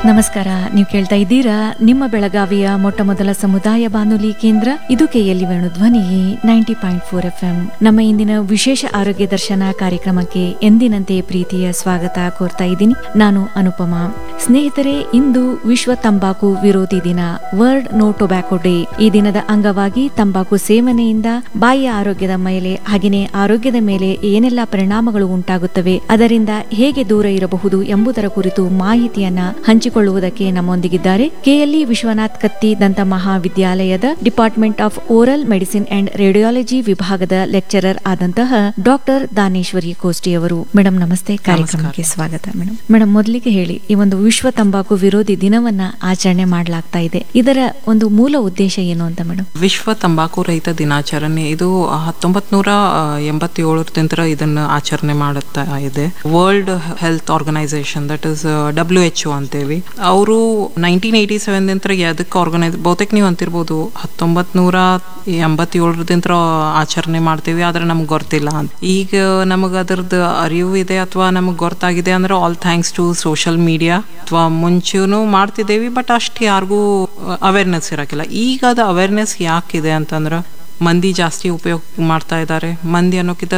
ನಮಸ್ಕಾರ ನೀವು ಕೇಳ್ತಾ ಇದ್ದೀರಾ ನಿಮ್ಮ ಬೆಳಗಾವಿಯ ಮೊಟ್ಟ ಮೊದಲ ಸಮುದಾಯ ಬಾನುಲಿ ಕೇಂದ್ರ ಇದು KLE Venu Dhwani ninety point four F M ನಮ್ಮ ಇಂದಿನ ವಿಶೇಷ ಆರೋಗ್ಯ ದರ್ಶನ ಕಾರ್ಯಕ್ರಮಕ್ಕೆ ಎಂದಿನಂತೆ ಪ್ರೀತಿಯ ಸ್ವಾಗತ ಕೋರ್ತಾ ಇದ್ದೀನಿ ನಾನು ಅನುಪಮ ಸ್ನೇಹಿತರೆ ಇಂದು ವಿಶ್ವ ತಂಬಾಕು ವಿರೋಧಿ ದಿನ ವರ್ಲ್ಡ್ ನೋ ಟೊಬ್ಯಾಕೋ ಡೇ ಈ ದಿನದ ಅಂಗವಾಗಿ ತಂಬಾಕು ಸೇವನೆಯಿಂದ ಬಾಯಿಯ ಆರೋಗ್ಯದ ಮೇಲೆ ಹಾಗೆಯೇ ಆರೋಗ್ಯದ ಮೇಲೆ ಏನೆಲ್ಲ ಪರಿಣಾಮಗಳು ಉಂಟಾಗುತ್ತವೆ ಅದರಿಂದ ಹೇಗೆ ದೂರ ಇರಬಹುದು ಎಂಬುದರ ಕುರಿತು ಮಾಹಿತಿಯನ್ನ ಹಂಚಿಕೊಳ್ಳುವುದಕ್ಕೆ ನಮ್ಮೊಂದಿಗಿದ್ದಾರೆ ಕೆಎಲ್ಇ ವಿಶ್ವನಾಥ್ ಕತ್ತಿ ದಂತ ಮಹಾವಿದ್ಯಾಲಯದ department of oral medicine and radiology ವಿಭಾಗದ ಲೆಕ್ಚರರ್ ಆದಂತಹ ಡಾಕ್ಟರ್ ದಾನೇಶ್ವರಿ ಕೋಸ್ಟಿ ಅವರು ಮೇಡಮ್ ನಮಸ್ತೆ ಕಾರ್ಯಕ್ರಮಕ್ಕೆ ಸ್ವಾಗತ ಮೇಡಮ್ ಮೇಡಮ್ ಮೊದಲಿಗೆ ಹೇಳಿ ಈ ಒಂದು ವಿಶ್ವ ತಂಬಾಕು ವಿರೋಧಿ ದಿನವನ್ನ ಆಚರಣೆ ಮಾಡಲಾಗ್ತಾ ಇದೆ ಇದರ ಒಂದು ಮೂಲ ಉದ್ದೇಶ ಏನು ಅಂತ ಮೇಡಮ್ ವಿಶ್ವ ತಂಬಾಕು ರಹಿತ ದಿನಾಚರಣೆ ಇದು ಹತ್ತೊಂಬತ್ ನೂರ ಎಂಬತ್ತೇಳರಿಂದ ಇದನ್ನ ಆಚರಣೆ ಮಾಡುತ್ತಾ ಇದೆ World Health Organization that is W H ಅಂತೇವಿ ಅವರು ನೈನ್ಟೀನ್ ಏಯ್ಟಿ ಸೆವೆನ್ ನಂತರ ಅದಕ್ಕೆ ಆರ್ಗನೈಸ್ ಬಹುತೇಕ ನೀವು ಅಂತಿರ್ಬೋದು ಹತ್ತೊಂಬತ್ ನೂರ ಎಂಬತ್ತೇಳರದಿಂದ ಆಚರಣೆ ಮಾಡ್ತೀವಿ ಆದ್ರೆ ನಮ್ಗೆ ಗೊತ್ತಿಲ್ಲ ಅಂತ ಈಗ ನಮಗೆ ಅದ್ರದ್ದು ಅರಿವು ಇದೆ ಅಥವಾ ನಮಗೆ ಗೊತ್ತಾಗಿದೆ ಅಂದ್ರೆ all thanks to social media ಅಥವಾ ಮುಂಚೆನೂ ಮಾಡ್ತಿದ್ದೇವೆ ಬಟ್ ಅಷ್ಟು ಯಾರಿಗೂ ಅವೇರ್ನೆಸ್ ಇರಕ್ಕಿಲ್ಲ ಈಗ ಅದು ಅವೇರ್ನೆಸ್ ಯಾಕಿದೆ ಅಂತಂದ್ರೆ ಮಂದಿ ಜಾಸ್ತಿ ಉಪಯೋಗ ಮಾಡ್ತಾ ಇದ್ದಾರೆ ಮಂದಿ ಅನ್ನೋಕ್ಕಿಂತ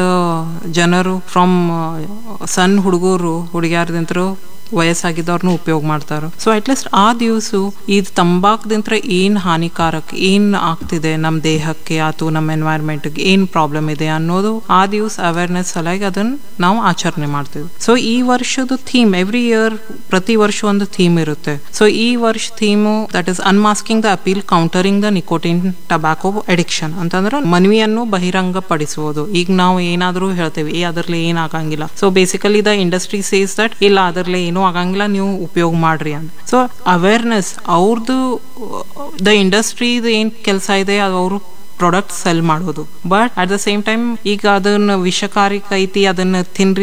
ಜನರು ಫ್ರಮ್ ಸಣ್ಣ ಹುಡುಗರು ಹುಡುಗಿಯಾರದಿಂತರು ವಯಸ್ಸಾಗಿದ್ದವ್ರನ್ನೂ ಉಪಯೋಗ ಮಾಡ್ತಾರೆ ಸೊ ಅಟ್ಲೀಸ್ಟ್ ಆ ದಿವಸ ಇದು ತಂಬಾಕದಿಂತ್ರ ಏನು ಹಾನಿಕಾರಕ ಏನು ಆಗ್ತಿದೆ ನಮ್ಮ ದೇಹಕ್ಕೆ ಆತು ನಮ್ಮ ಎನ್ವೈರ್ಮೆಂಟ್ಗೆ ಏನು ಪ್ರಾಬ್ಲಮ್ ಇದೆ ಅನ್ನೋದು ಆ ದಿವಸ ಅವೇರ್ನೆಸ್ ಸಲುವಾಗಿ ಅದನ್ನ ನಾವು ಆಚರಣೆ ಮಾಡ್ತೀವಿ ಸೊ ಈ ವರ್ಷದ ಥೀಮ್ ಎವ್ರಿ ಇಯರ್ ಪ್ರತಿ ವರ್ಷ ಒಂದು ಥೀಮ್ ಇರುತ್ತೆ ಸೊ ಈ ವರ್ಷ theme that is unmasking the appeal countering the nicotine tobacco addiction ಅಂತಂದ್ರೆ ಮನವಿಯನ್ನು ಬಹಿರಂಗ ಪಡಿಸುವುದು ಈಗ ನಾವು ಏನಾದರೂ ಹೇಳ್ತೇವೆ ಏ ಅದರಲ್ಲಿ ಏನಾಗಂಗಿಲ್ಲ so basically the industry says that ಇಲ್ಲ ಅದರಲ್ಲಿ ಏನೂ ಆಗಂಗಿಲ್ಲ ನೀವು ಉಪಯೋಗ ಮಾಡ್ರಿ ಅಂತ ಸೊ ಅವೇರ್ನೆಸ್ ಅವ್ರದ್ದು ದ ಇಂಡಸ್ಟ್ರಿದು ಏನು ಕೆಲಸ ಇದೆ ಅದು ಅವರು ಪ್ರಾಡಕ್ಟ್ ಸೆಲ್ ಮಾಡೋದು but at the same time ಈಗ ಅದನ್ನ ವಿಷಕಾರಿಕ ಐತಿ ಅದನ್ನ ತಿನ್ರಿ